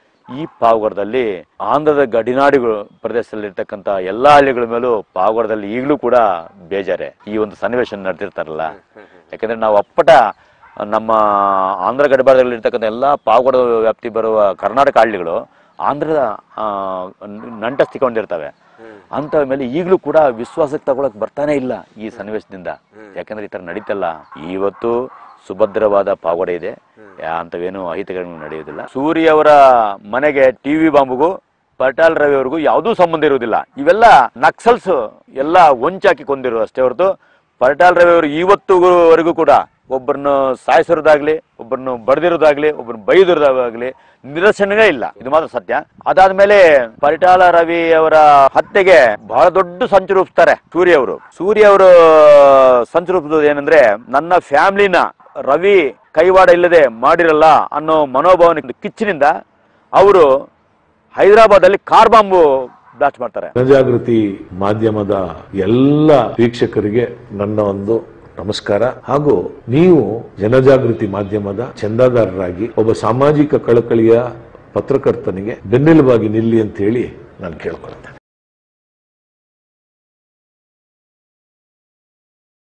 ಈ ಪಾವಗಡದಲ್ಲಿ ಆಂಧ್ರದ ಗಡಿನಾಡಿಗಳು ಪ್ರದೇಶದಲ್ಲಿ ಇರ್ತಕ್ಕಂಥ ಎಲ್ಲಾ ಹಳ್ಳಿಗಳ ಮೇಲೂ ಪಾವಗಡದಲ್ಲಿ ಈಗಲೂ ಕೂಡ ಬೇಜಾರೆ ಈ ಒಂದು ಸನ್ನಿವೇಶ ನಡೆದಿರ್ತಾರಲ್ಲ ಯಾಕಂದ್ರೆ ನಾವು ಅಪ್ಪಟ ನಮ್ಮ ಆಂಧ್ರ ಗಡಿಭಾಗದಲ್ಲಿ ಇರ್ತಕ್ಕಂಥ ಎಲ್ಲ ಪಾವಗಡ ವ್ಯಾಪ್ತಿ ಬರುವ ಕರ್ನಾಟಕ ಹಳ್ಳಿಗಳು ಆಂಧ್ರದ ಆ, ನಂಟಸ್ತಿಕೊಂಡಿರ್ತವೆ ಅಂತ ಮೇಲೆ ಈಗಲೂ ಕೂಡ ವಿಶ್ವಾಸಕ್ಕೆ ತಗೊಳಕ್ ಬರ್ತಾನೆ ಇಲ್ಲ ಈ ಸನ್ನಿವೇಶದಿಂದ ಯಾಕಂದ್ರೆ ಈ ತರ ನಡೀತಲ್ಲ ಇವತ್ತು ಸುಭದ್ರವಾದ ಪಾವಗಡ ಇದೆ ಯಾ- ಅಂಥವೇನು ಅಹಿತಗಳು ನಡೆಯುವುದಿಲ್ಲ ಸೂರ್ಯ ಅವರ ಮನೆಗೆ ಟಿವಿ ಬಾಂಬುಗೂ ಪಟಾಲ್ ರವಿ ಅವ್ರಿಗೂ ಯಾವುದೂ ಸಂಬಂಧ ಇರುವುದಿಲ್ಲ ಇವೆಲ್ಲ ನಕ್ಸಲ್ಸ್ ಎಲ್ಲ ಹೊಂಚಾಕಿ ಕೊಂದಿರು ಅಷ್ಟೇ ಹೊರತು ಪಟಾಲ್ ರವಿ ಅವರು ಇವತ್ತುವರೆಗೂ ಕೂಡ ಒಬ್ಬರನ್ನು ಸಾಯಿಸಿರೋದಾಗ್ಲಿ ಒಬ್ಬರನ್ನು ಬಡ್ದಿರೋದಾಗ್ಲಿ ಒಬ್ಬರನ್ನು ಬೈದಿರೋದಾಗ್ಲಿ ನಿದರ್ಶನವೇ ಇಲ್ಲ ಇದು ಮಾತ್ರ ಸತ್ಯ ಅದಾದ್ಮೇಲೆ ಪರಿಟಾಲ ರವಿ ಅವರ ಹತ್ಯೆಗೆ ಬಹಳ ದೊಡ್ಡ ಸಂಚು ರೂಪಿಸ್ತಾರೆ ಸೂರ್ಯ ಅವರು ಸೂರ್ಯ ಅವರು ಸಂಚು ರೂಪಿಸೋದು ಏನಂದ್ರೆ ನನ್ನ ಫ್ಯಾಮಿಲಿನ ರವಿ ಕೈವಾಡ ಇಲ್ಲದೆ ಮಾಡಿರಲ್ಲ ಅನ್ನೋ ಮನೋಭಾವನೆ ಕಿಚ್ಚಿನಿಂದ ಅವರು ಹೈದರಾಬಾದ್ ಅಲ್ಲಿ ಕಾರ್ ಬಾಂಬು ಬ್ಲಾಸ್ಟ್ ಮಾಡ್ತಾರೆ ಜನಜಾಗೃತಿ ಮಾಧ್ಯಮದ ಎಲ್ಲ ವೀಕ್ಷಕರಿಗೆ ನನ್ನ ಒಂದು ನಮಸ್ಕಾರ ಹಾಗೂ ನೀವು ಜನಜಾಗೃತಿ ಮಾಧ್ಯಮದ ಚಂದಾದಾರರಾಗಿ ಒಬ್ಬ ಸಾಮಾಜಿಕ ಕಳಕಳಿಯ ಪತ್ರಕರ್ತನಿಗೆ ಬೆನ್ನೆಲುಬಾಗಿ ನಿಲ್ಲಿ ಅಂತ ಹೇಳಿ ನಾನು ಕೇಳ್ಕೊಳ್ತೇನೆ